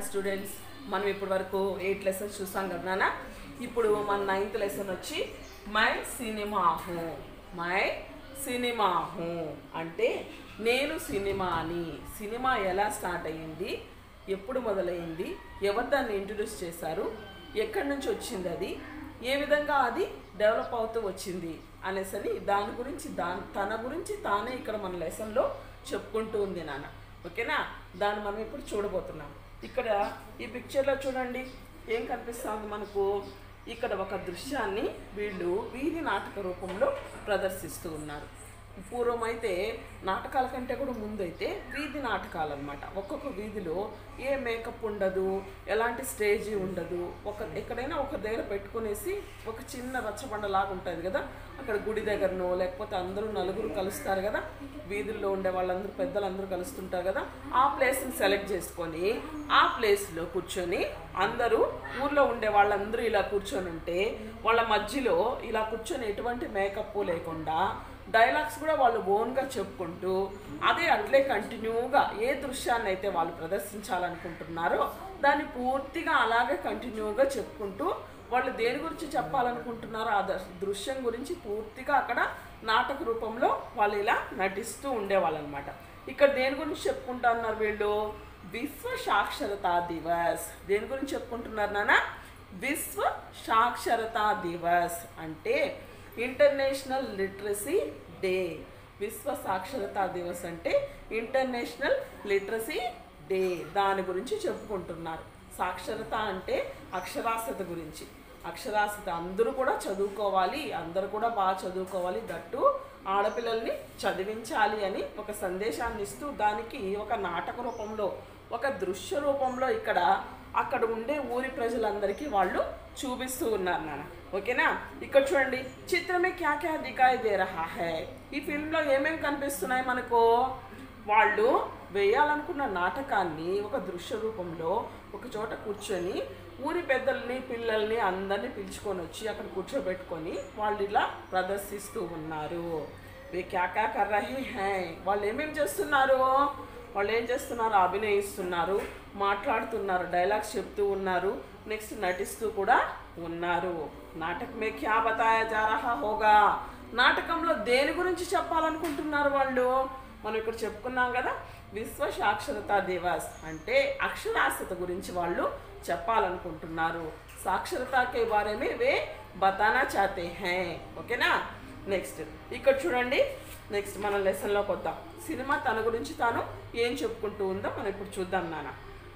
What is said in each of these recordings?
students మనం ఇప్పటి వరకు ఎయిట్ లెసన్స్ చూసాం కదా నాన్న ఇప్పుడు మన నైన్త్ లెసన్ వచ్చి మై సినిమా హూ మై సినిమా హూ అంటే నేను సినిమా అని సినిమా ఎలా స్టార్ట్ అయ్యింది ఎప్పుడు మొదలైంది ఎవరు దాన్ని ఇంట్రడ్యూస్ చేశారు ఎక్కడి నుంచి వచ్చింది అది ఏ విధంగా అది డెవలప్ అవుతూ వచ్చింది అనేసని దాని గురించి దాని తన గురించి తానే ఇక్కడ మన లెసన్లో చెప్పుకుంటూ ఉంది నాన్న ఓకేనా దాన్ని మనం ఇప్పుడు చూడబోతున్నాం ఇక్కడ ఈ పిక్చర్లో చూడండి ఏం కనిపిస్తుంది మనకు ఇక్కడ ఒక దృశ్యాన్ని వీళ్ళు వీధి నాటక రూపంలో ప్రదర్శిస్తూ ఉన్నారు పూర్వం అయితే నాటకాల కంటే కూడా ముందైతే వీధి నాటకాలు అనమాట ఒక్కొక్క వీధిలో ఏ మేకప్ ఉండదు ఎలాంటి స్టేజీ ఉండదు ఒక ఎక్కడైనా ఒక దగ్గర పెట్టుకునేసి ఒక చిన్న రచ్చబండలాగా ఉంటుంది కదా అక్కడ గుడి దగ్గరనో లేకపోతే అందరూ నలుగురు కలుస్తారు కదా వీధుల్లో ఉండే వాళ్ళందరూ పెద్దలందరూ కలుస్తుంటారు కదా ఆ ప్లేస్ని సెలెక్ట్ చేసుకొని ఆ ప్లేస్లో కూర్చొని అందరూ ఊర్లో ఉండే వాళ్ళందరూ ఇలా కూర్చొని ఉంటే వాళ్ళ మధ్యలో ఇలా కూర్చొని ఎటువంటి మేకప్ లేకుండా డైలాగ్స్ కూడా వాళ్ళు ఓన్గా చెప్పుకుంటూ అదే అట్లే కంటిన్యూగా ఏ దృశ్యాన్ని అయితే వాళ్ళు ప్రదర్శించాలనుకుంటున్నారో దాన్ని పూర్తిగా అలాగే కంటిన్యూగా చెప్పుకుంటూ వాళ్ళు దేని గురించి చెప్పాలనుకుంటున్నారో ఆ దృ- దృశ్యం గురించి పూర్తిగా అక్కడ నాటక రూపంలో వాళ్ళు ఇలా నటిస్తూ ఉండేవాళ్ళు అనమాట ఇక్కడ దేని గురించి చెప్పుకుంటా ఉన్నారు వీళ్ళు విశ్వ సాక్షరతా దివస్ దేని గురించి చెప్పుకుంటున్నారు నాన్న విశ్వ సాక్షరతా దివస్ అంటే ఇంటర్నేషనల్ లిటరసీ డే విశ్వ సాక్షరతా దివస్ అంటే ఇంటర్నేషనల్ లిటరసీ డే దాని గురించి చెప్పుకుంటున్నారు సాక్షరత అంటే అక్షరాస్యత గురించి అక్షరాస్యత అందరూ కూడా చదువుకోవాలి అందరూ కూడా బాగా చదువుకోవాలి దట్టు ఆడపిల్లల్ని చదివించాలి అని ఒక సందేశాన్ని ఇస్తూ దానికి ఒక నాటక రూపంలో ఒక దృశ్య రూపంలో ఇక్కడ అక్కడ ఉండే ఊరి ప్రజలందరికీ వాళ్ళు చూపిస్తూ ఉన్నారు నాన్న ఓకేనా ఇక్కడ చూడండి చిత్రమే క్యా క్యా దిగాయి దే రహా హై ఈ ఫిల్మ్లో ఏమేమి కనిపిస్తున్నాయి మనకు వాళ్ళు వేయాలనుకున్న నాటకాన్ని ఒక దృశ్య రూపంలో ఒక చోట కూర్చొని ఊరి పెద్దల్ని పిల్లల్ని అందరినీ పిలుచుకొని వచ్చి అక్కడ కూర్చోబెట్టుకొని వాళ్ళు ఇలా ప్రదర్శిస్తూ ఉన్నారు వే క్యా క్యా కర్ రహే హై వాళ్ళు ఏమేమి చేస్తున్నారు వాళ్ళు ఏం చేస్తున్నారు అభినయిస్తున్నారు మాట్లాడుతున్నారు డైలాగ్స్ చెప్తూ ఉన్నారు నెక్స్ట్ నటిస్తూ కూడా ఉన్నారు నాటక మే క్యా బతాయా జా రహా హోగా నాటకంలో దేని గురించి చెప్పాలనుకుంటున్నారు వాళ్ళు మనం ఇక్కడ చెప్పుకున్నాం కదా విశ్వ సాక్షరతా దివస్ అంటే అక్షరాస్యత గురించి వాళ్ళు చెప్పాలనుకుంటున్నారు సాక్షరతా కే బారే మే వే బతానా చాతే హై ఓకేనా నెక్స్ట్ ఇక్కడ చూడండి నెక్స్ట్ మన లెసన్లోకి వద్దాం సినిమా తన గురించి తాను ఏం చెప్పుకుంటూ ఉందో మనం ఇప్పుడు చూద్దాం నాన్న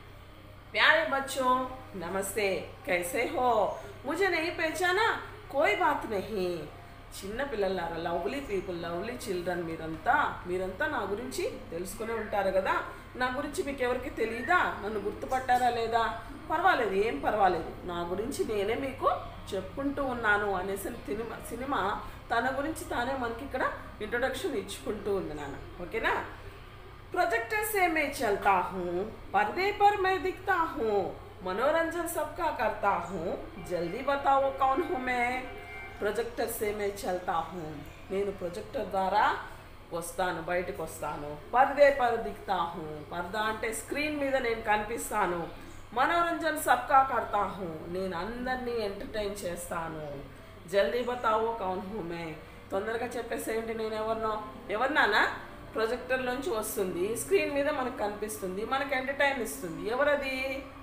प्यारे बच्चों नमस्ते कैसे हो मुझे नहीं पहचाना कोई बात नहीं చిన్న పిల్లలారా లవ్లీ పీపుల్ లవ్లీ చిల్డ్రన్ మీరంతా మీరంతా నా గురించి తెలుసుకునే ఉంటారు కదా నా గురించి మీకు ఎవరికి తెలియదా నన్ను గుర్తుపట్టారా లేదా పర్వాలేదు ఏం పర్వాలేదు నా గురించి నేనే మీకు చెప్పుకుంటూ ఉన్నాను అనేసి సినిమా సినిమా తన గురించి తానే మనకి ఇక్కడ ఇంట్రొడక్షన్ ఇచ్చుకుంటూ ఉంది నాన్న ఓకేనా प्रोजेक्टर से मैं चलता हूँ पर्दे पर मैं दिखता हूँ मनोरंजन सबका करता हूँ जल्दी बताओ कौन हूँ मैं ప్రొజెక్టర్ సే మే చల్తా హూ నేను ప్రొజెక్టర్ ద్వారా వస్తాను బయటకు వస్తాను పర్దే పర్ దిక్తా హూ పర్దా అంటే స్క్రీన్ మీద నేను కనిపిస్తాను మనోరంజన్ సబ్కా కర్తా హూ నేను అందరినీ ఎంటర్టైన్ చేస్తాను జల్దీ బతావో కౌన్ హూ మే తొందరగా చెప్పేసేయండి నేను ఎవరినో ఎవరినానా ప్రొజెక్టర్లోంచి వస్తుంది స్క్రీన్ మీద మనకు కనిపిస్తుంది మనకు ఎంటర్టైన్ ఇస్తుంది ఎవరది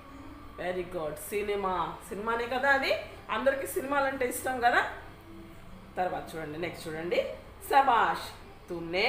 వెరీ గుడ్ సినిమా సినిమానే కదా అది అందరికీ సినిమాలు అంటే ఇష్టం కదా తర్వాత చూడండి నెక్స్ట్ చూడండి సబాష్ తుమ్నే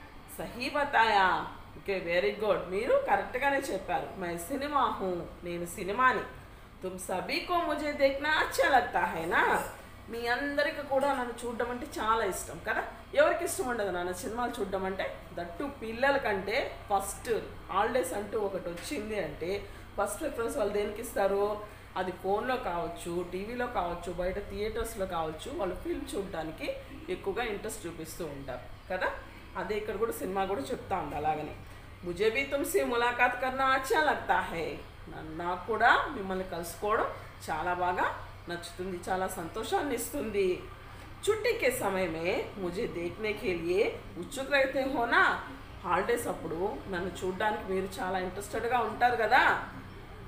సహీ బతాయా ఓకే వెరీ గుడ్ మీరు కరెక్ట్గానే చెప్పారు మై సినిమా హూ నేను సినిమాని తుమ్ సభీకో ముజే దేఖ్నా అచ్చా లగ్తా హైనా మీ అందరికీ కూడా నన్ను చూడడం అంటే చాలా ఇష్టం కదా ఎవరికి ఇష్టం ఉండదు నాన్న సినిమాలు చూడడం అంటే దట్టు పిల్లల కంటే ఫస్ట్ హాలిడేస్ అంటూ ఒకటి వచ్చింది అంటే ఫస్ట్ ప్రిఫరెన్స్ వాళ్ళు దేనికి ఇస్తారు అది ఫోన్లో కావచ్చు టీవీలో కావచ్చు బయట థియేటర్స్లో కావచ్చు వాళ్ళు ఫిల్మ్ చూడడానికి ఎక్కువగా ఇంట్రెస్ట్ చూపిస్తూ ఉంటారు కదా అదే ఇక్కడ కూడా సినిమా కూడా చెప్తా ఉంది అలాగనే ముజే భీ తుమ్సే ములాఖాత్ కర్నా అచ్చా లగ్తా హై నా- నాకు కూడా మిమ్మల్ని కలుసుకోవడం చాలా బాగా నచ్చుతుంది చాలా సంతోషాన్ని ఇస్తుంది छुट्टी के समय में मुझे देखने के लिए उत्सुक रहते हो ना హాలిడేస్ అప్పుడు నన్ను చూడడానికి మీరు చాలా ఇంట్రెస్టెడ్గా ఉంటారు కదా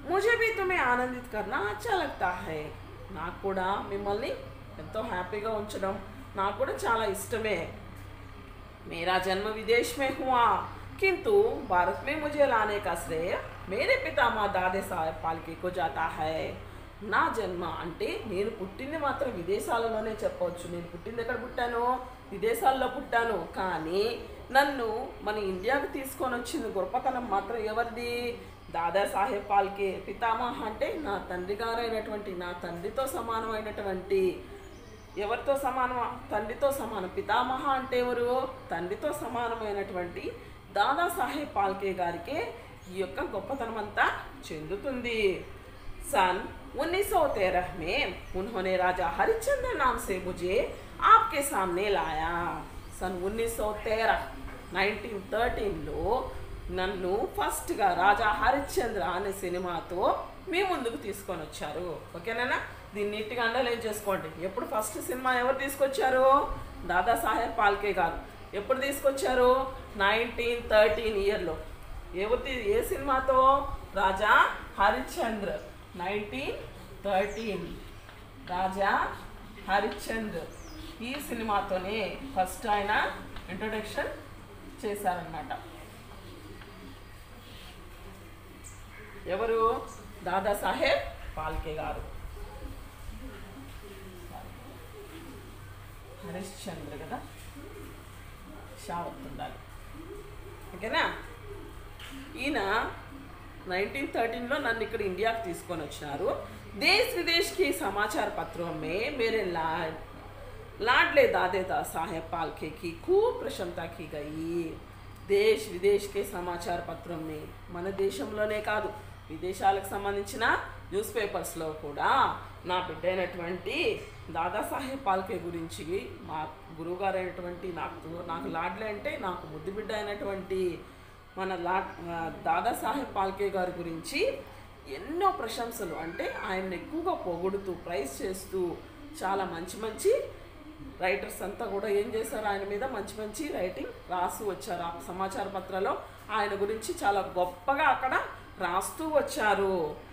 मुझे भी तुम्हें आनंदित करना अच्छा लगता है నాకు కూడా మిమ్మల్ని ఎంతో హ్యాపీగా ఉంచడం నాకు కూడా చాలా ఇష్టమే मेरा जन्म विदेश में हुआ किंतु भारत में मुझे लाने का श्रेय मेरे पितामह दादे साहेब पालके को जाता है నా జన్మ అంటే నేను పుట్టింది మాత్రం విదేశాలలోనే చెప్పవచ్చు నేను పుట్టింది ఎక్కడ పుట్టాను విదేశాల్లో పుట్టాను కానీ నన్ను మన ఇండియాకి తీసుకొని వచ్చింది గొప్పతనం మాత్రం ఎవరిది దాదాసాహెబ్ పాల్కే పితామహ అంటే నా తండ్రి గారైనటువంటి నా తండ్రితో సమానమైనటువంటి ఎవరితో సమానం తండ్రితో సమానం పితామహ అంటే ఎవరు తండ్రితో సమానమైనటువంటి దాదాసాహెబ్ పాల్కే గారికే ఈ యొక్క గొప్పతనం అంతా చెందుతుంది सन 1913 में उन्होंने राजा हरिश्चंद्र नाम से मुझे आपके सामने लाया सन 1913 నైన్టీన్ థర్టీన్లో నన్ను ఫస్ట్గా రాజా హరిశ్చంద్ర అనే సినిమాతో మీ ముందుకు తీసుకొని వచ్చారు ఓకేనా దీన్ని నీట్గా అండర్లైన్ చేసుకోండి ఎప్పుడు ఫస్ట్ సినిమా ఎవరు తీసుకొచ్చారు దాదాసాహెబ్ పాల్కే గారు ఎప్పుడు తీసుకొచ్చారు నైన్టీన్ థర్టీన్ ఇయర్లో ఎవరి ఏ సినిమాతో రాజా హరిశ్చంద్ర నైన్టీన్ థర్టీన్ రాజా హరిశ్చంద్ర ఈ సినిమాతోనే ఫస్ట్ ఆయన ఇంట్రొడక్షన్ చేశారనమాట ఎవరు దాదాసాహెబ్ పాల్కే గారు హరిశ్చంద్ర కదా షావత్ ఉండాలి ఓకేనా ఈయన నైన్టీన్ థర్టీన్లో నన్ను ఇక్కడ ఇండియాకి తీసుకొని వచ్చినారు దేశ్ విదేశ్ కి సమాచార పత్రం మే మేరే లా लाडले दादे दा साहेब पालके की खूब प्रशंसा की गई దేశ్ విదేశ్ కే సమాచార పత్రం మే మన దేశంలోనే కాదు విదేశాలకు సంబంధించిన న్యూస్ పేపర్స్లో కూడా నా బిడ్డ అయినటువంటి దాదాసాహెబ్ పాల్కే గురించి మా గురువుగారు అయినటువంటి నాకు నాకు లాడ్లే అంటే నాకు ముద్దు బిడ్డ అయినటువంటి మన లా ఆ, దాదాసాహెబ్ పాల్కే గారి గురించి ఎన్నో ప్రశంసలు అంటే ఆయన్ని ఎక్కువగా పొగుడుతూ ప్రైజ్ చేస్తూ చాలా మంచి మంచి రైటర్స్ అంతా కూడా ఏం చేశారు ఆయన మీద మంచి మంచి రైటింగ్ రాసి వచ్చారు ఆ సమాచార పత్రాల్లో ఆయన గురించి చాలా గొప్పగా అక్కడ రాస్తూ వచ్చారు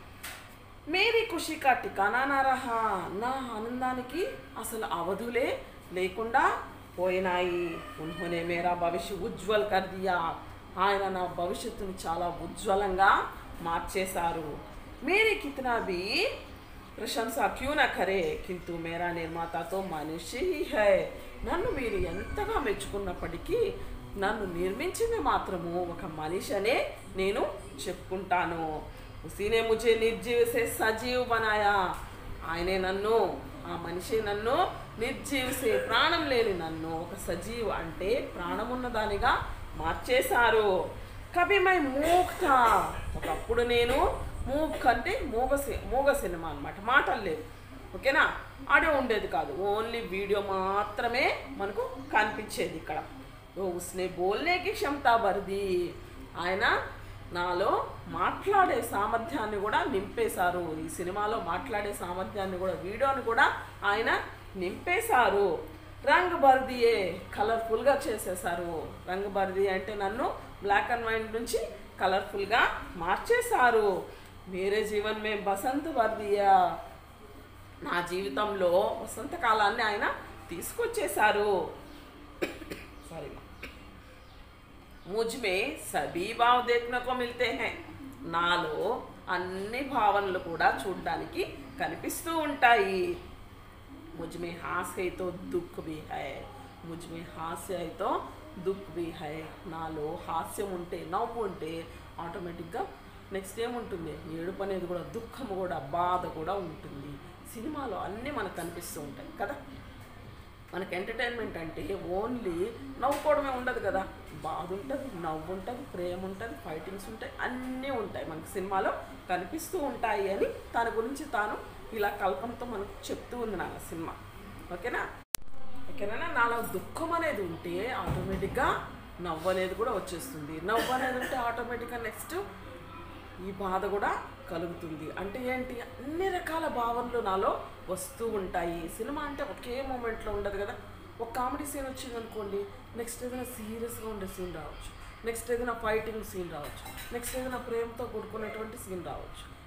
మేరీ ఖుషి కా టికానా నా రహా నా ఆనందానికి అసలు అవధులే లేకుండా పోయినాయి ఉన్హోనే మేరా భవిష్య ఉజ్వల్ కర్ దియా ఆయన నా భవిష్యత్తుని చాలా ఉజ్వలంగా మార్చేశారు మేరీ కితనా బి ప్రశంస క్యూ నా ఖరే కింటూ మేరా నిర్మాతతో మనిషి హీ హై నన్ను మీరు ఎంతగా మెచ్చుకున్నప్పటికీ నన్ను నిర్మించింది మాత్రము ఒక మనిషి అనే నేను చెప్పుకుంటాను ఉసీనే ముझे నిర్జీవ సే సజీవ్ బనాయా ఆయనే నన్ను ఆ మనిషి నన్ను నిర్జీవసే ప్రాణం లేని నన్ను ఒక సజీవ్ అంటే ప్రాణమున్న దానిగా మార్చేశారు కవిమై మూక్త ఒకప్పుడు నేను మూక్ అంటే మూగ సి- మూగ సినిమా అనమాట మాటలు లేవు ఓకేనా ఆడియో ఉండేది కాదు ఓన్లీ వీడియో మాత్రమే మనకు కనిపించేది ఇక్కడ ఓ ఉస్నే బోల్నేకి క్షమతా బరిది ఆయన నాలో మాట్లాడే సామర్థ్యాన్ని కూడా నింపేశారు ఈ సినిమాలో మాట్లాడే సామర్థ్యాన్ని కూడా వీడియోని కూడా ఆయన నింపేశారు రంగ్ బర్దియే కలర్ఫుల్గా చేసేసారు రంగ్ బర్ది అంటే నన్ను బ్లాక్ అండ్ వైట్ నుంచి కలర్ఫుల్గా మార్చేశారు మేరే జీవన్ మే బసంత్ బర్దియా నా జీవితంలో వసంతకాలాన్ని ఆయన తీసుకొచ్చేశారు సారీ ముజ్మే సభీ భావ్ దేఖ్నకు మిల్తే హై నాలో అన్ని భావనలు కూడా చూడడానికి కనిపిస్తూ ఉంటాయి ముజ్మే హాస్య అయితే దుఃఖ్ भी है ముజ్మే హాస్య అయితే దుఃఖ్ भी है నాలో హాస్యం ఉంటే నవ్వు ఉంటే ఆటోమేటిక్గా నెక్స్ట్ ఏముంటుంది ఏడుపు అనేది కూడా దుఃఖం కూడా బాధ కూడా ఉంటుంది సినిమాలో అన్నీ మనకు కనిపిస్తూ ఉంటాయి కదా మనకి ఎంటర్టైన్మెంట్ అంటే ఓన్లీ నవ్వుకోవడమే ఉండదు కదా బాధ ఉంటుంది నవ్వు ఉంటుంది ప్రేమ ఉంటుంది ఫైటింగ్స్ ఉంటాయి అన్నీ ఉంటాయి మనకి సినిమాలో కనిపిస్తూ ఉంటాయి అని తన గురించి తాను ఇలా కల్పనతో మనకు చెప్తూ ఉంది నా సినిమా ఓకేనా ఓకేనా నాలో దుఃఖం అనేది ఉంటే ఆటోమేటిక్గా నవ్వు అనేది కూడా వచ్చేస్తుంది నవ్వు అనేది ఉంటే ఆటోమేటిక్గా నెక్స్ట్ ఈ బాధ కూడా కలుగుతుంది అంటే ఏంటి అన్ని రకాల భావనలు నాలో వస్తూ ఉంటాయి సినిమా అంటే ఒకే మూమెంట్లో ఉండదు కదా ఒక కామెడీ సీన్ వచ్చింది అనుకోండి నెక్స్ట్ ఏదైనా సీరియస్గా ఉండే సీన్ రావచ్చు నెక్స్ట్ ఏదైనా ఫైటింగ్ సీన్ రావచ్చు నెక్స్ట్ ఏదైనా ప్రేమతో కూడుకునేటువంటి సీన్ రావచ్చు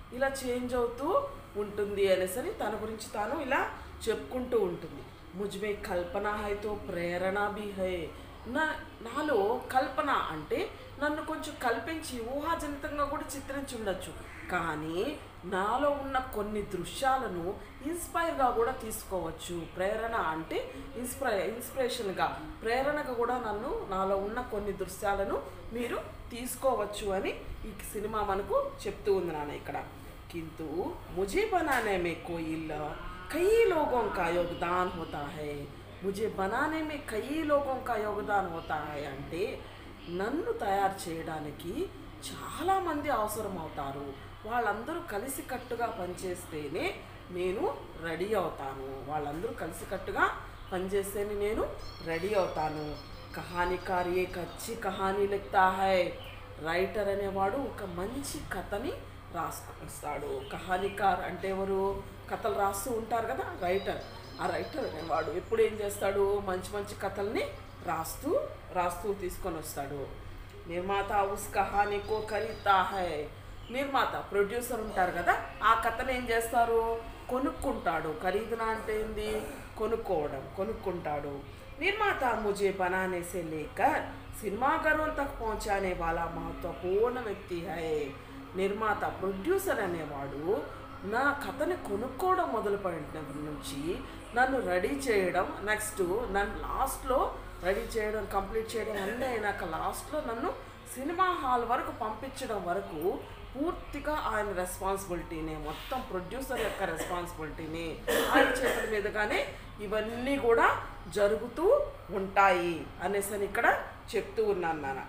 ఇలా చేంజ్ అవుతూ ఉంటుంది అనేసరి తన గురించి తాను ఇలా చెప్పుకుంటూ ఉంటుంది ముజ్మే కల్పన హైతో ప్రేరణ బి హై నా నాలో కల్పన అంటే నన్ను కొంచెం కల్పించి ఊహాజనితంగా కూడా చిత్రించి ఉండొచ్చు కానీ నాలో ఉన్న కొన్ని దృశ్యాలను ఇన్స్పైర్గా కూడా తీసుకోవచ్చు ప్రేరణ అంటే ఇన్స్పై ఇన్స్పిరేషన్గా ప్రేరణగా కూడా నన్ను నాలో ఉన్న కొన్ని దృశ్యాలను మీరు తీసుకోవచ్చు అని ఈ సినిమా మనకు చెప్తూ ఉంది నాన్న ఇక్కడ किंतु मुझे बनाने में कोई ल- कई लोगों का योगदान होता है मुझे बनाने में कई लोगों का योगदान होता है అంటే నన్ను తయారు చేయడానికి చాలామంది అవసరం అవుతారు వాళ్ళందరూ కలిసికట్టుగా పనిచేస్తేనే నేను రెడీ అవుతాను వాళ్ళందరూ కలిసికట్టుగా పనిచేస్తేనే నేను రెడీ అవుతాను కహానికార్ ఏ కచ్చి కహానీ లిఖతా హై రైటర్ అనేవాడు ఒక మంచి కథని రాసుకొస్తాడు కహానికార్ అంటే ఎవరు కథలు రాస్తూ ఉంటారు కదా రైటర్ ఆ రైటర్ అనేవాడు ఎప్పుడు ఏం చేస్తాడు మంచి మంచి కథల్ని రాస్తూ రాస్తూ తీసుకొని వస్తాడు నిర్మాత ఉస్ కహానీకో ఖరీదా హై నిర్మాత ప్రొడ్యూసర్ ఉంటారు కదా ఆ కథను ఏం చేస్తారు కొనుక్కుంటాడు ఖరీదున అంటే ఏంది కొనుక్కోవడం కొనుక్కుంటాడు నిర్మాత ముझे बनाने से लेकर सिनेमाघरों तक पहुंचाने वाला महत्वपूर्ण వ్యక్తి హై నిర్మాత ప్రొడ్యూసర్ అనేవాడు నా కథని కొనుక్కోవడం మొదలుపెట్టినప్పటి నుంచి నన్ను రెడీ చేయడం నెక్స్ట్ నన్ను లాస్ట్లో రెడీ చేయడం కంప్లీట్ చేయడం అన్నీ అయినాక లాస్ట్లో నన్ను సినిమా హాల్ వరకు పంపించడం వరకు పూర్తిగా ఆయన రెస్పాన్సిబిలిటీనే మొత్తం ప్రొడ్యూసర్ యొక్క రెస్పాన్సిబిలిటీని ఆయన చేతుల మీదుగానే ఇవన్నీ కూడా జరుగుతూ ఉంటాయి అనేసి అని ఇక్కడ చెప్తూ ఉన్నాను నాన్న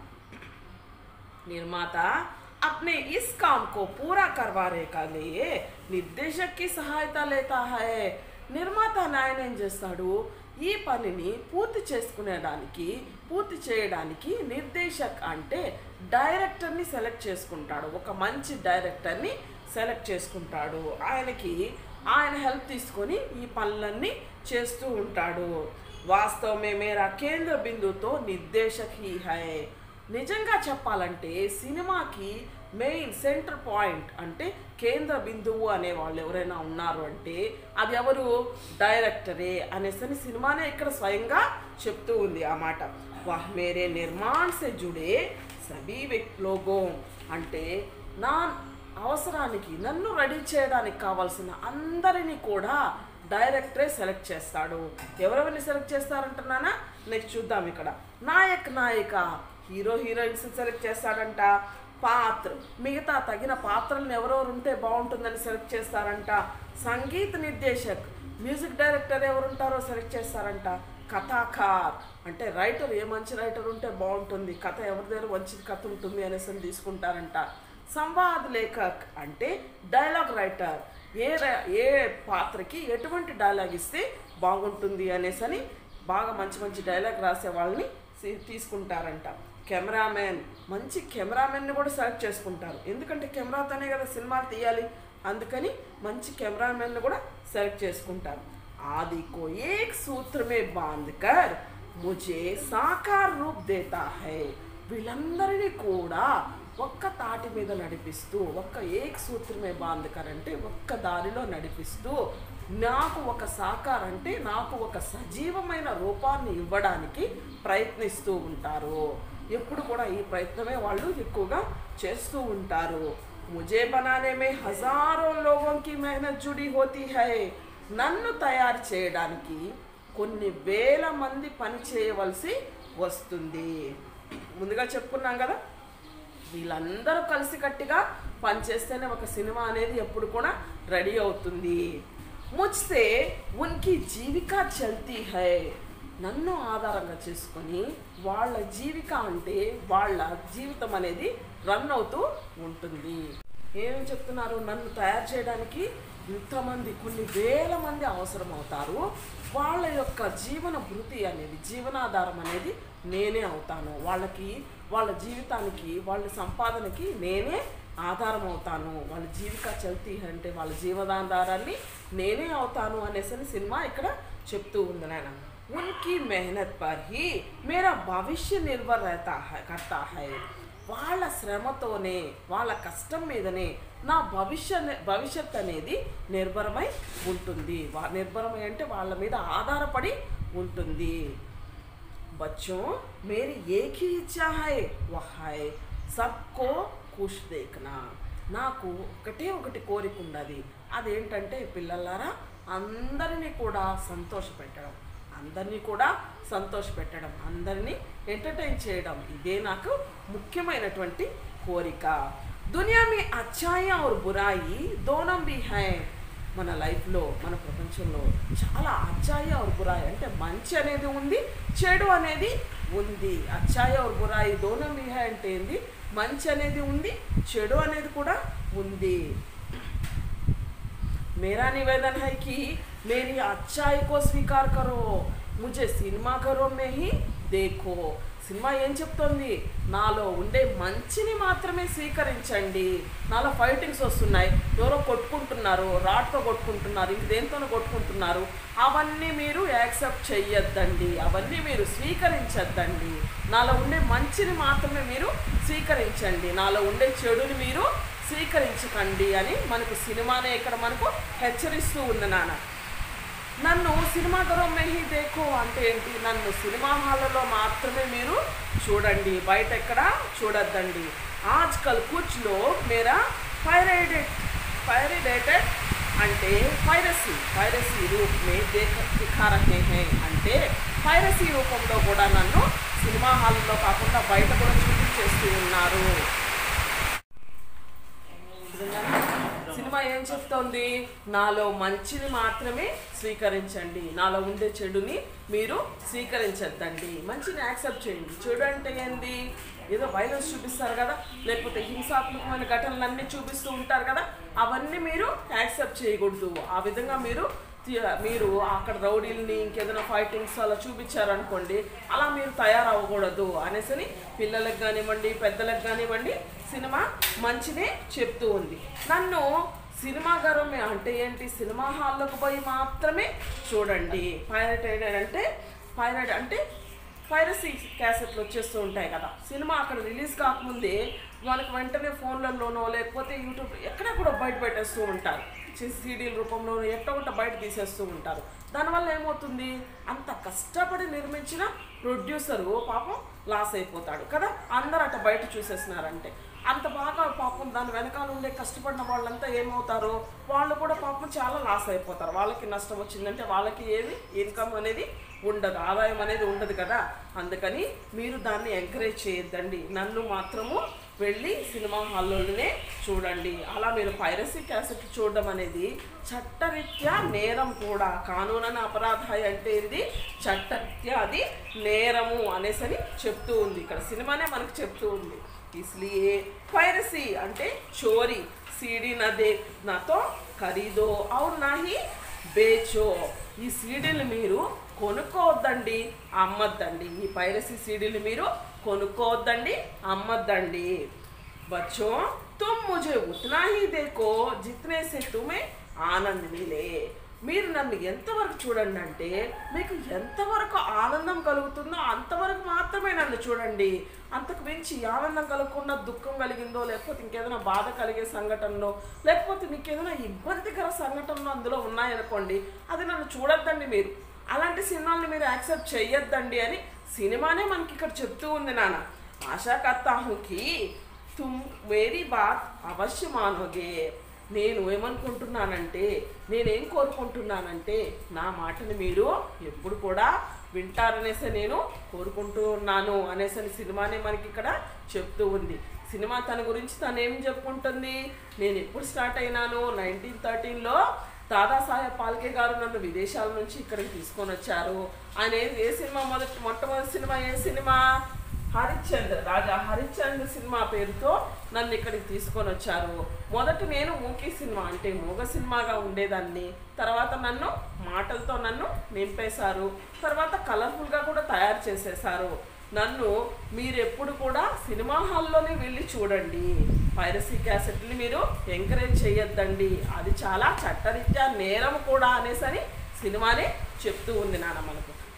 निर्माता अपने इस काम को पूरा करवाने का लिए నిర్దేశక్ కి సహాయత లేతా హై నిర్మాత నాయన ఏం చేస్తాడు ఈ పనిని పూర్తి చేసుకునేడానికి పూర్తి చేయడానికి నిర్దేశక్ అంటే డైరెక్టర్ని సెలెక్ట్ చేసుకుంటాడు ఒక మంచి డైరెక్టర్ని సెలెక్ట్ చేసుకుంటాడు ఆయనకి ఆయన హెల్ప్ తీసుకొని ఈ పనులన్నీ చేస్తూ ఉంటాడు వాస్తవమే మేరా కేంద్ర బిందుతో నిర్దేశక్ హీ హై నిజంగా చెప్పాలంటే సినిమాకి మెయిన్ సెంటర్ పాయింట్ అంటే కేంద్ర బిందువు అనే వాళ్ళు ఎవరైనా ఉన్నారు అంటే అది ఎవరు డైరెక్టరే అనేసని సినిమానే ఇక్కడ స్వయంగా చెప్తూ ఉంది ఆ మాట వాహ్ మేరే నిర్మాణ్ సే జుడే సభీ వ్యక్తి లోగో అంటే నా అవసరానికి నన్ను రెడీ చేయడానికి కావాల్సిన అందరినీ కూడా డైరెక్టరే సెలెక్ట్ చేస్తాడు ఎవరెవరిని సెలెక్ట్ చేస్తారంటున్నానా నెక్స్ట్ చూద్దాం ఇక్కడ నాయక్ నాయిక హీరో హీరోయిన్స్ సెలెక్ట్ చేస్తాడంట పాత్ర మిగతా తగిన పాత్రలను ఎవరెవరు ఉంటే బాగుంటుందని సెలెక్ట్ చేస్తారంట సంగీత నిర్దేశక్ మ్యూజిక్ డైరెక్టర్ ఎవరు ఉంటారో సెలెక్ట్ చేస్తారంట కథాకార్ అంటే రైటర్ ఏ మంచి రైటర్ ఉంటే బాగుంటుంది కథ ఎవరి దగ్గర మంచి కథ ఉంటుంది అనేసి అని తీసుకుంటారంట సంవాద్ లేఖక్ అంటే డైలాగ్ రైటర్ ఏ ర- ఏ పాత్రకి ఎటువంటి డైలాగ్ ఇస్తే బాగుంటుంది అనేసి అని బాగా మంచి మంచి డైలాగ్ రాసే వాళ్ళని తీ- తీసుకుంటారంట కెమెరామెన్ మంచి కెమెరామెన్ని కూడా సెలెక్ట్ చేసుకుంటారు ఎందుకంటే కెమెరాతోనే కదా సినిమా తీయాలి అందుకని మంచి కెమెరామెన్ కూడా సెలెక్ట్ చేసుకుంటారు ఆది కో ఏక్ సూత్ర మే బాంధ్ కర్ ముझे సాకార్ రూప్ దేతా హై వీళ్ళందరినీ కూడా ఒక్క తాటి మీద నడిపిస్తూ ఒక్క ఏక్ సూత్రమే బాంధకర్ అంటే ఒక్క దారిలో నడిపిస్తూ నాకు ఒక సాకార్ అంటే నాకు ఒక సజీవమైన రూపాన్ని ఇవ్వడానికి ప్రయత్నిస్తూ ఉంటారు ఎప్పుడు కూడా ఈ ప్రయత్నమే వాళ్ళు ఎక్కువగా చేస్తూ ఉంటారు ముజే బనానే మే హజారో లోగోं की मेहनत जुड़ी होती है నన్ను తయారు చేయడానికి కొన్ని వేల మంది పని చేయవలసి వస్తుంది ముందుగా చెప్పుకున్నాం కదా వీళ్ళందరూ కలిసికట్టుగా పనిచేస్తేనే ఒక సినిమా అనేది ఎప్పుడు కూడా రెడీ అవుతుంది ముచ్తే ఉన్కి జీవిక చల్తీ హై నన్ను ఆధారంగా చేసుకొని వాళ్ళ జీవిక అంటే వాళ్ళ జీవితం అనేది రన్ అవుతూ ఉంటుంది ఏమేమి చెప్తున్నారు నన్ను తయారు చేయడానికి ఇంతమంది కొన్ని వేల మంది అవసరం అవుతారు వాళ్ళ యొక్క జీవన భృతి అనేది జీవనాధారం అనేది నేనే అవుతాను వాళ్ళకి వాళ్ళ జీవితానికి వాళ్ళ సంపాదనకి నేనే ఆధారం అవుతాను వాళ్ళ జీవిక చల్తీ అంటే వాళ్ళ జీవనాధారాన్ని నేనే అవుతాను అనేసి సినిమా ఇక్కడ చెప్తూ ఉంది నాయన ఉన్కి మెహనత్ పర్ హీ మేరా భవిష్య నిర్భర్ रहता है करता है వాళ్ళ శ్రమతోనే వాళ్ళ కష్టం మీదనే నా భవిష్య భవిష్యత్ అనేది నిర్భరమై ఉంటుంది వా- నిర్భరమై అంటే వాళ్ళ మీద ఆధారపడి ఉంటుంది बच्चों मेरी एक ही इच्छा है वह है सबको ఖుష్ దేఖనా నాకు ఒకటే ఒకటి కోరిక ఉన్నది అదేంటంటే పిల్లలారా అందరినీ కూడా సంతోషపెట్టడం అందరినీ కూడా సంతోషపెట్టడం అందరినీ ఎంటర్టైన్ చేయడం ఇదే నాకు ముఖ్యమైనటువంటి కోరిక దునియా మీ అచ్చాయి और బురాయి దోనం भी है మన లైఫ్లో మన ప్రపంచంలో చాలా అచ్చాయి और బురాయి అంటే మంచి అనేది ఉంది చెడు అనేది ఉంది అచ్చాయి और బురాయి దోనం भी है అంటే ఏంది మంచి అనేది ఉంది చెడు అనేది కూడా ఉంది मेरा निवेदन है कि मेरी अच्छाई को स्वीकार करो मुझे సినిమా కరో మే హీ దేఖో సినిమా ఏం చెప్తోంది నాలో ఉండే మంచిని మాత్రమే స్వీకరించండి నాలో ఫైటింగ్స్ వస్తున్నాయి ఎవరో కొట్టుకుంటున్నారు రాడ్తో కొట్టుకుంటున్నారు ఇంక దేంతోనో కొట్టుకుంటున్నారు అవన్నీ మీరు యాక్సెప్ట్ చెయ్యొద్దండి అవన్నీ మీరు స్వీకరించొద్దండి నాలో ఉండే మంచిని మాత్రమే మీరు స్వీకరించండి నాలో ఉండే చెడుని మీరు స్వీకరించకండి అని మనకు సినిమానే ఇక్కడ మనకు హెచ్చరిస్తూ ఉంది నాన్న నన్ను సినిమా గరం మెహి దేఖో అంటే ఏంటి నన్ను సినిమా హాల్లో మాత్రమే మీరు చూడండి బయట ఎక్కడ చూడొద్దండి ఆజ్ కల్ కుచ్ లోగ్ మేరా పైరైడెడ్ పైరైడేటెడ్ అంటే పైరసీ పైరసీ రూప్ మే దేఖ దిఖా రహే హే అంటే పైరసీ రూపంలో కూడా నన్ను సినిమా హాల్లో కాకుండా బయట కూడా చూపించేస్తూ ఉన్నారు సినిమా ఏం చెప్తోంది నాలో మంచిని మాత్రమే స్వీకరించండి నాలో ఉండే చెడుని మీరు స్వీకరించద్దండి మంచిని యాక్సెప్ట్ చేయండి చెడు అంటే ఏంది ఏదో వైలెన్స్ చూపిస్తారు కదా లేకపోతే హింసాత్మకమైన ఘటనలన్నీ చూపిస్తూ ఉంటారు కదా అవన్నీ మీరు యాక్సెప్ట్ చేయకూడదు ఆ విధంగా మీరు తి- మీరు అక్కడ రౌడీల్ని ఇంకేదైనా ఫైటింగ్స్ అలా చూపించారనుకోండి అలా మీరు తయారవ్వకూడదు అనేసి పిల్లలకు కానివ్వండి పెద్దలకు కానివ్వండి సినిమా మంచినే చెప్తూ ఉంది నన్ను సినిమా గర్వమే అంటే ఏంటి సినిమా హాల్లోకి పోయి మాత్రమే చూడండి పైరటెడ్ అంటే పైరట్ అంటే పైరసీ క్యాసెట్లు వచ్చేస్తూ ఉంటాయి కదా సినిమా అక్కడ రిలీజ్ కాకముందే మనకు వెంటనే ఫోన్లలోనో లేకపోతే యూట్యూబ్ ఎక్కడ కూడా బయట పెట్టేస్తూ ఉంటారు సీడీల రూపంలో ఎట్ట ఒకట బయట తీసేస్తూ ఉంటారు దానివల్ల ఏమవుతుంది అంత కష్టపడి నిర్మించిన ప్రొడ్యూసరు పాపం లాస్ అయిపోతాడు కదా అందరూ అట్ట బయట చూసేస్తున్నారంటే అంత బాగా పాపం దాని వెనకాల ఉండే కష్టపడిన వాళ్ళంతా ఏమవుతారు వాళ్ళు కూడా పాపం చాలా లాస్ అయిపోతారు వాళ్ళకి నష్టం వచ్చిందంటే వాళ్ళకి ఏది ఇన్కమ్ అనేది ఉండదు ఆదాయం అనేది ఉండదు కదా అందుకని మీరు దాన్ని ఎంకరేజ్ చేయొద్దండి నన్ను మాత్రము వెళ్ళి సినిమా హాల్లోనే చూడండి అలా మీరు పైరసీ క్యాసెట్ చూడడం అనేది చట్టరీత్యా నేరం కూడా కానూనని అపరాధాయి అంటే ఇది చట్టరీత్యా అది నేరము అనేసని చెప్తూ ఉంది ఇక్కడ సినిమానే మనకు చెప్తూ ఉంది ఇస్లియే పైరసీ అంటే చోరీ సీడీ నదే నాతో ఖరీదో అవును నాహి బేచో ఈ సీడీలు మీరు కొనుక్కోవద్దండి అమ్మద్దండి ఈ పైరసీ సీడీలు మీరు కొనుక్కోవద్దండి అమ్మద్దండి बच्चों तुम मुझे उतना ही देखो जितने से तुम्हें ఆనంద్ మిలే మీరు నన్ను ఎంతవరకు చూడండి అంటే మీకు ఎంతవరకు ఆనందం కలుగుతుందో అంతవరకు మాత్రమే నన్ను చూడండి అంతకు మించి ఆనందం కలగకుండా దుఃఖం కలిగిందో లేకపోతే ఇంకేదైనా బాధ కలిగే సంఘటనలో లేకపోతే మీకు ఏదైనా ఇబ్బందికర సంఘటనలు అందులో ఉన్నాయనుకోండి అది నన్ను చూడొద్దండి మీరు అలాంటి సినిమాల్ని మీరు యాక్సెప్ట్ చెయ్యొద్దండి అని సినిమానే మనకి ఇక్కడ చెప్తూ ఉంది నాన్న ఆశా కర్తా హూకి తుమ్ మేరీ బాత్ అవశ్య మానోగే నేను ఏమనుకుంటున్నానంటే నేనేం కోరుకుంటున్నానంటే నా మాటని మీరు ఎప్పుడు కూడా వింటారనేసి నేను కోరుకుంటూ ఉన్నాను అనేసి సినిమానే మనకి ఇక్కడ చెప్తూ ఉంది సినిమా తన గురించి తను ఏం చెప్పుకుంటుంది నేను ఎప్పుడు స్టార్ట్ అయినాను నైన్టీన్ థర్టీన్లో దాదాసాహెబ్ పాల్కే గారు నన్ను విదేశాల నుంచి ఇక్కడికి తీసుకొని వచ్చారు ఆయన ఏ- ఏ సినిమా మొదటి మొట్టమొదటి సినిమా ఏ సినిమా హరిశ్చంద్ర రాజా హరిశ్చంద్ర సినిమా పేరుతో నన్ను ఇక్కడికి తీసుకొని వచ్చారు మొదట నేను మూకీ సినిమా అంటే మూగ సినిమాగా ఉండేదాన్ని తర్వాత నన్ను మాటలతో నన్ను నింపేశారు తర్వాత కలర్ఫుల్గా కూడా తయారు చేసేశారు నన్ను మీరు ఎప్పుడు కూడా సినిమా హాల్లోనే వెళ్ళి చూడండి పైరసీ క్యాసెట్ని మీరు ఎంకరేజ్ చేయొద్దండి అది చాలా చట్టరీత్యా నేరం కూడా అనేసని సినిమానే చెప్తూ ఉంది నాన్న మనకు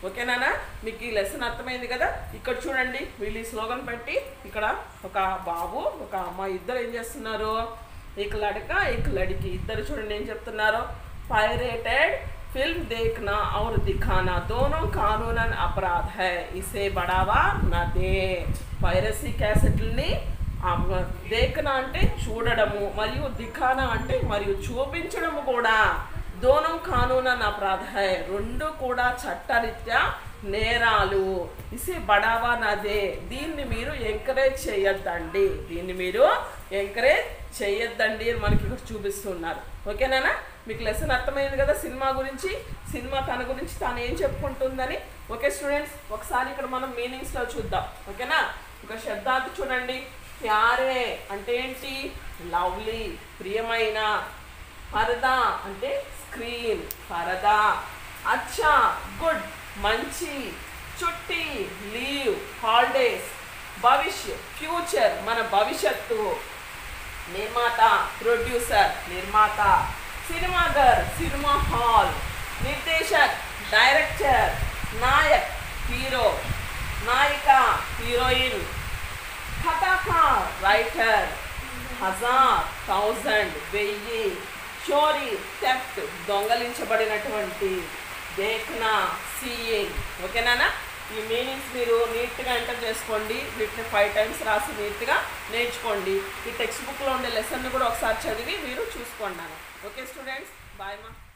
ఓకేనా మీకు ఈ లెసన్ అర్థమైంది కదా ఇక్కడ చూడండి వీళ్ళు ఈ స్లోగన్ పెట్టి ఇక్కడ ఒక బాబు ఒక అమ్మాయి ఇద్దరు ఏం చేస్తున్నారు ఇక లడక ఇక లడికి ఇద్దరు చూడండి ఏం చెప్తున్నారు పైరేటెడ్ फिल्म देखना और दिखाना दोनों कानूनन अपराध है इसे बढ़ावा न दे పైరసీ క్యాసెట్లని దేకనా అంటే చూడడము మరియు దిఖానా అంటే మరియు చూపించడము కూడా దోనం కానూనన్ అపరాధ హై రెండు కూడా చట్టరీత్యా నేరాలు ఇసే బడావా నదే దీన్ని మీరు ఎంకరేజ్ చేయొద్దండి దీన్ని మీరు ఎంకరేజ్ చేయొద్దండి అని మనకి ఇక్కడ చూపిస్తున్నారు ఓకేనా మీకు లెసన్ అర్థమైంది కదా సినిమా గురించి సినిమా తన గురించి తాను ఏం చెప్పుకుంటుందని ఓకే స్టూడెంట్స్ ఒకసారి ఇక్కడ మనం మీనింగ్స్లో చూద్దాం ఓకేనా ఒక శబ్దార్థం చూడండి ప్యారే అంటే ఏంటి లవ్లీ ప్రియమైన పరదా అంటే స్క్రీన్ పరదా అచ్చా గుడ్ మంచి చుట్టి లీవ్ హాలిడేస్ భవిష్య ఫ్యూచర్ మన భవిష్యత్తు నిర్మాత ప్రొడ్యూసర్ నిర్మాత సినిమాగర్ సినిమా హాల్ నిర్దేశక్ డైరెక్టర్ నాయక్ హీరో నాయిక హీరోయిన్ కథాకార్ రైటర్ హజార్ థౌజండ్ వెయ్యి చోరీ థెఫ్ట్ దొంగలించబడినటువంటి దేఖ్నా సీయింగ్ ఓకేనా ఈ మీనింగ్స్ మీరు నీట్గా ఎంటర్ చేసుకోండి వీటిని ఫైవ్ టైమ్స్ రాసి నీట్గా నేర్చుకోండి ఈ టెక్స్ట్ బుక్లో ఉండే లెసన్ కూడా ఒకసారి చదివి మీరు చూసుకోండి ఓకే స్టూడెంట్స్ బాయ్ మా